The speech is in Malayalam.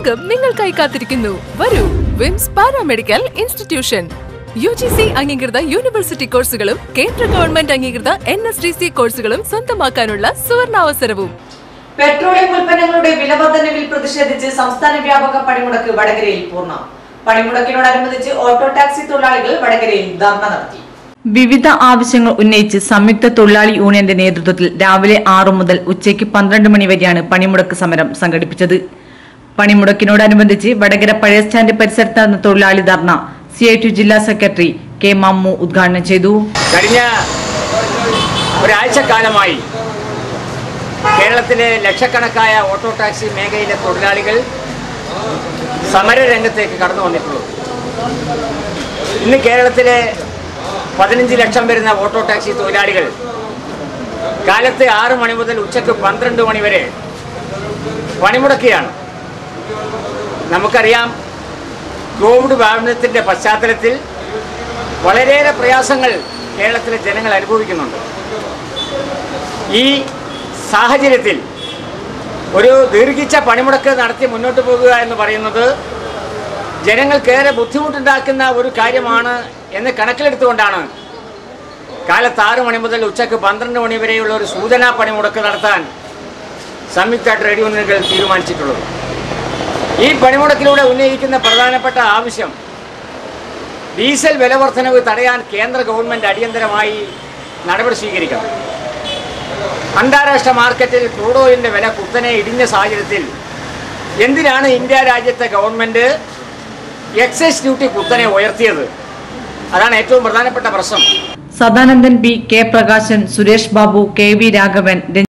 ലോകം നിങ്ങൾക്കായി കാത്തിരിക്കുന്നു വരൂ VIMS paramedical institution U G C അംഗീകൃത യൂണിവേഴ്സിറ്റി കോഴ്സുകളും കേന്ദ്ര ഗവൺമെന്റ് അംഗീകൃത എൻ എസ് ഡി സി കോഴ്സുകളും സ്വന്തമാക്കാനുള്ള സുവർണാവസരവും പെട്രോളിയം ഉൽപ്പന്നങ്ങളുടെ വിലവർദ്ധനവിൽ പ്രതിഷേധിച്ച് സംസ്ഥാന വ്യാപക പണിമുടക്ക് വടകരയിൽ പൂർണ്ണം പണിമുടക്കിനോടനുബന്ധിച്ച് ഓട്ടോ ടാക്സി തൊഴിലാളികൾ വടകരയിൽ ധർണ നടത്തി വിവിധ ആവശ്യങ്ങൾ ഉന്നയിച്ച് സംയുക്ത തൊഴിലാളി യൂണിയന്റെ നേതൃത്വത്തിൽ രാവിലെ ആറു മുതൽ ഉച്ചയ്ക്ക് പന്ത്രണ്ട് മണി വരെയാണ് പണിമുടക്ക് സമരം സംഘടിപ്പിച്ചത് പണിമുടക്കിനോടനുബന്ധിച്ച് വടകര പഴയ സ്റ്റാൻഡ് പരിസരത്ത് നടന്ന തൊഴിലാളി ധർണ സി ഐ ടി ജില്ലാ സെക്രട്ടറി കെ മമ്മു ഉദ്ഘാടനം ചെയ്തു കഴിഞ്ഞ ഒരാഴ്ചക്കാലമായി കേരളത്തിലെ ലക്ഷക്കണക്കായ ഓട്ടോ ടാക്സി മേഖലയിലെ തൊഴിലാളികൾ സമരരംഗത്തേക്ക് കടന്നു വന്നിട്ടുള്ളൂ ഇന്ന് കേരളത്തിലെ പതിനഞ്ച് ലക്ഷം വരുന്ന ഓട്ടോ ടാക്സി തൊഴിലാളികൾ കാലത്ത് ആറ് മണി മുതൽ ഉച്ചയ്ക്ക് പന്ത്രണ്ട് മണി വരെ പണിമുടക്കുകയാണ് നമുക്കറിയാം കോവിഡ് വ്യാപനത്തിൻ്റെ പശ്ചാത്തലത്തിൽ വളരെയേറെ പ്രയാസങ്ങൾ കേരളത്തിലെ ജനങ്ങൾ അനുഭവിക്കുന്നുണ്ട് ഈ സാഹചര്യത്തിൽ ഒരു ദീർഘിച്ച പണിമുടക്ക് നടത്തി മുന്നോട്ട് പോകുക എന്ന് പറയുന്നത് ജനങ്ങൾക്കേറെ ബുദ്ധിമുട്ടുണ്ടാക്കുന്ന ഒരു കാര്യമാണ് എന്ന് കണക്കിലെടുത്തുകൊണ്ടാണ് കാലത്ത് ആറ് മണി മുതൽ ഉച്ചയ്ക്ക് പന്ത്രണ്ട് മണി വരെയുള്ള ഒരു സൂചനാ പണിമുടക്ക് നടത്താൻ സംയുക്ത ട്രേഡ് യൂണിയനുകൾ തീരുമാനിച്ചിട്ടുള്ളത് ഈ പണിമുടക്കിലൂടെ ഉന്നയിക്കുന്ന പ്രധാനപ്പെട്ട ആവശ്യം ഡീസൽ വില വർധനവ് തടയാൻ കേന്ദ്ര ഗവൺമെൻറ് അടിയന്തരമായി നടപടി സ്വീകരിക്കണം അന്താരാഷ്ട്ര മാർക്കറ്റിൽ ക്രൂഡ് ഓയിലിൻ്റെ വില കുത്തനെ ഇടിഞ്ഞ സാഹചര്യത്തിൽ എന്തിനാണ് ഇന്ത്യ രാജ്യത്തെ ഗവൺമെൻറ് എക്സൈസ് ഡ്യൂട്ടി കുത്തനെ ഉയർത്തിയത് അതാണ് ഏറ്റവും പ്രധാനപ്പെട്ട പ്രശ്നം Sadanandan B K Prakashan Suresh Babu K V Raghavan